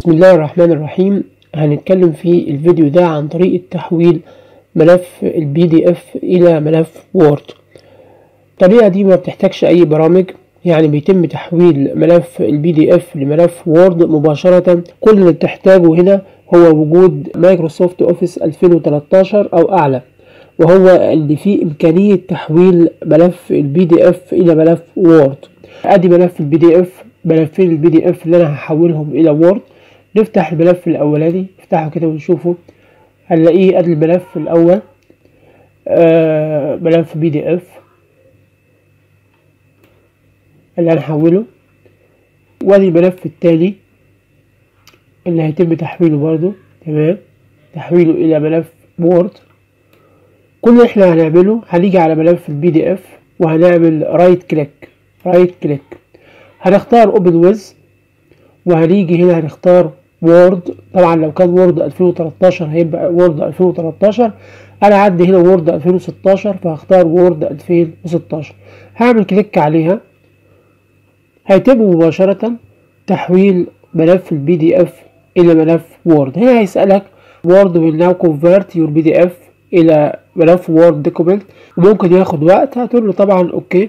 بسم الله الرحمن الرحيم هنتكلم في الفيديو ده عن طريقة تحويل ملف البي دي اف الى ملف وورد الطريقة دي ما بتحتاجش اي برامج يعني بيتم تحويل ملف البي دي اف لملف وورد مباشرة كل اللي بتحتاجه هنا هو وجود مايكروسوفت اوفيس 2013 او اعلى وهو اللي فيه امكانية تحويل ملف البي دي اف الى ملف وورد ادي ملف البي دي اف ملفين البي دي اف اللي انا هحولهم الى وورد نفتح الملف الاولاني نفتحه كده ونشوفه هنلاقيه ادي الملف الاول آه ملف بي دي اف اللي هنحوله وادي الملف التاني اللي هيتم تحويله برضو تمام تحويله الى ملف وورد كل اللي احنا هنعمله هنيجي على ملف البي دي اف وهنعمل رايت كليك رايت كليك هنختار اوبن ويز وهنيجي هنا هنختار وورد طبعا لو كان وورد 2013 هيبقى وورد 2013 انا عندي هنا وورد 2016 فهختار وورد 2016 هعمل كليك عليها هيتم مباشرة تحويل ملف البي دي اف الى ملف وورد هنا هيسألك وورد will now convert your PDF الى ملف وورد دوكيمنت وممكن ياخد وقت هتقول له طبعا اوكي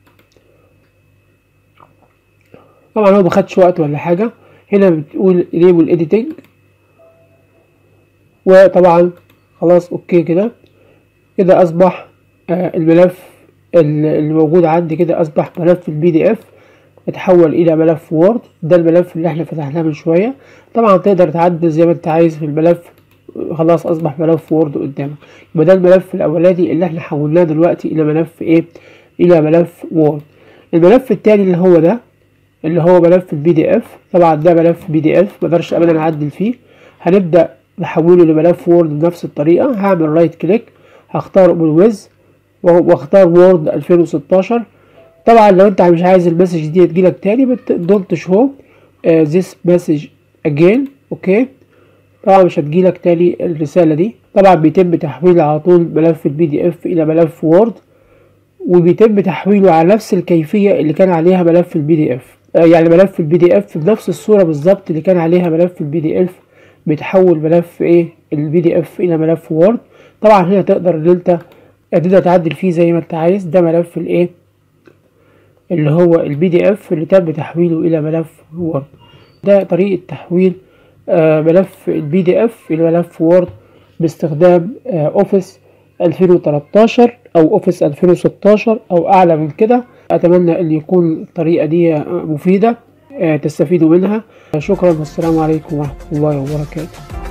طبعا هو مخدش وقت ولا حاجة هنا بتقول enable editing وطبعا خلاص اوكي كده كده اصبح آه الملف اللي موجود عندي كده اصبح ملف البي دي اف اتحول الى ملف وورد ده الملف اللي احنا فتحناه من شوية طبعا تقدر تعدل زي ما انت عايز في الملف خلاص اصبح ملف وورد قدامك يبقى ده الملف الاولاني اللي احنا حولناه دلوقتي الى ملف ايه الى ملف وورد الملف التاني اللي هو ده اللي هو ملف البي دي اف طبعا ده ملف بي دي اف مقدرش ابدا اعدل فيه هنبدا نحوله لملف وورد بنفس الطريقه هعمل رايت كليك هختار اوبن ويز واختار وورد 2016 طبعا لو انت مش عايز المسج دي تجيلك تاني دونت شو ذيس مسج اجين اوكي طبعا مش هتجيلك تاني الرساله دي طبعا بيتم تحويل على طول ملف البي دي اف الى ملف وورد وبيتم تحويله على نفس الكيفيه اللي كان عليها ملف البي دي اف يعني ملف البي دي اف بنفس الصورة بالظبط اللي كان عليها ملف البي دي اف بيتحول ملف ايه البي دي اف الى ملف وورد طبعا هنا تقدر ان انت تقدر تعدل فيه زي ما انت عايز ده ملف الايه اللي هو البي دي اف اللي تم تحويله الى ملف وورد ده طريقة تحويل آه ملف البي دي اف الى ملف وورد باستخدام آه اوفيس 2013 او اوفيس 2016 او اعلى من كده اتمنى ان يكون الطريقه دي مفيده تستفيدوا منها شكرا والسلام عليكم ورحمه الله وبركاته